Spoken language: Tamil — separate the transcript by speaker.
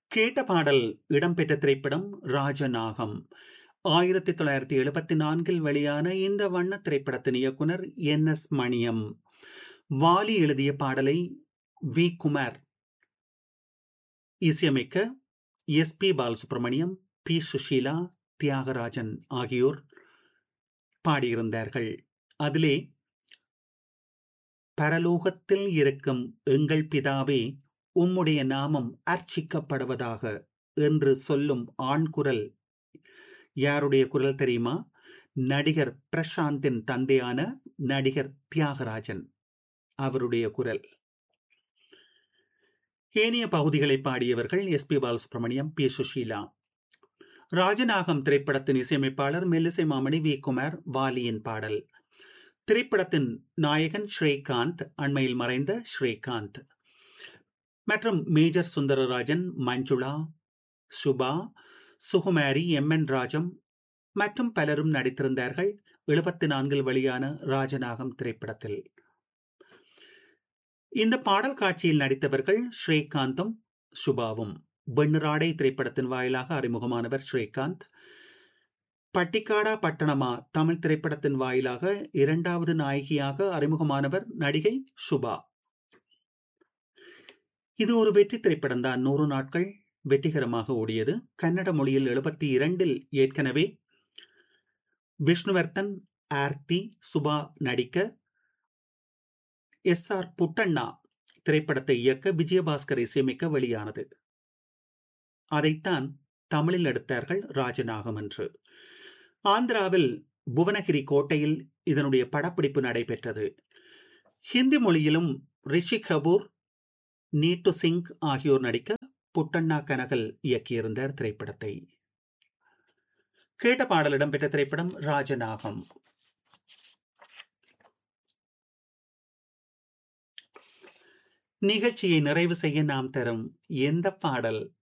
Speaker 1: கேட்ட பாடல் இடம்பெற்ற திரைப்படம் ராஜநாகம் ஆயிரத்தி தொள்ளாயிரத்தி எழுபத்தி நான்கில் வெளியான இந்த வண்ண திரைப்படத்தின் இயக்குனர் என் எஸ் மணியம் வாலி எழுதிய பாடலை வி குமார் இசையமைக்க S P Balasubrahmanyam P Susheela Thiyagarajan ஆகியோர் பாடியிருந்தார்கள் அதிலே பரலோகத்தில் இருக்கும் எங்கள் பிதாவே உம்முடைய நாமம் அர்ச்சிக்கப்படுவதாக என்று சொல்லும் ஆண் குரல் யாருடைய குரல் தெரியுமா நடிகர் பிரசாந்தின் தந்தையான நடிகர் தியாகராஜன் அவருடைய குரல் ஏனைய பகுதிகளை பாடியவர்கள் S P Balasubrahmanyam P Susheela Rajanagam திரைப்படத்தின் இசையமைப்பாளர் மெல்லிசை மாமணி வி குமார் வாலியின் பாடல் திரைப்படத்தின் நாயகன் ஸ்ரீகாந்த் அண்மையில் மறைந்த ஸ்ரீகாந்த் மற்றும் major Sundarrajan Manjula Subha Sukumari M N Rajam மற்றும் பலரும் நடித்திருந்தார்கள் எழுபத்தி நான்கில் வெளியான ராஜநாகம் திரைப்படத்தில் இந்த பாடல் காட்சியில் நடித்தவர்கள் ஸ்ரீகாந்தும் சுபாவும் வெண்ணிராடை திரைப்படத்தின் வாயிலாக அறிமுகமானவர் ஸ்ரீகாந்த் பட்டிக்காடா பட்டணமா தமிழ் திரைப்படத்தின் வாயிலாக இரண்டாவது நாயகியாக அறிமுகமானவர் நடிகை சுபா இது ஒரு வெற்றி திரைப்படம் தான் நூறு நாட்கள் வெற்றிகரமாக ஓடியது கன்னட மொழியில் எழுபத்தி இரண்டில் ஏற்கனவே விஷ்ணுவர்தன் ஆர்த்தி சுபா நடிக்க எஸ் ஆர் புட்டண்ணா திரைப்படத்தை இயக்க விஜயபாஸ்கர் இசையமைக்க வெளியானது அதைத்தான் தமிழில் எடுத்தார்கள் ராஜநாகம் என்று ஆந்திராவில் புவனகிரி கோட்டையில் இதனுடைய படப்பிடிப்பு நடைபெற்றது ஹிந்தி மொழியிலும் ரிஷி கபூர் நீட்டு சிங் ஆகியோர் நடிக்க புட்டண்ணா கனகல் இயக்கியிருந்தார் திரைப்படத்தை கேட்ட பாடல் இடம்பெற்ற திரைப்படம் ராஜநாகம் நிகழ்ச்சியை நிறைவு செய்ய நாம் தரும் எந்த பாடல்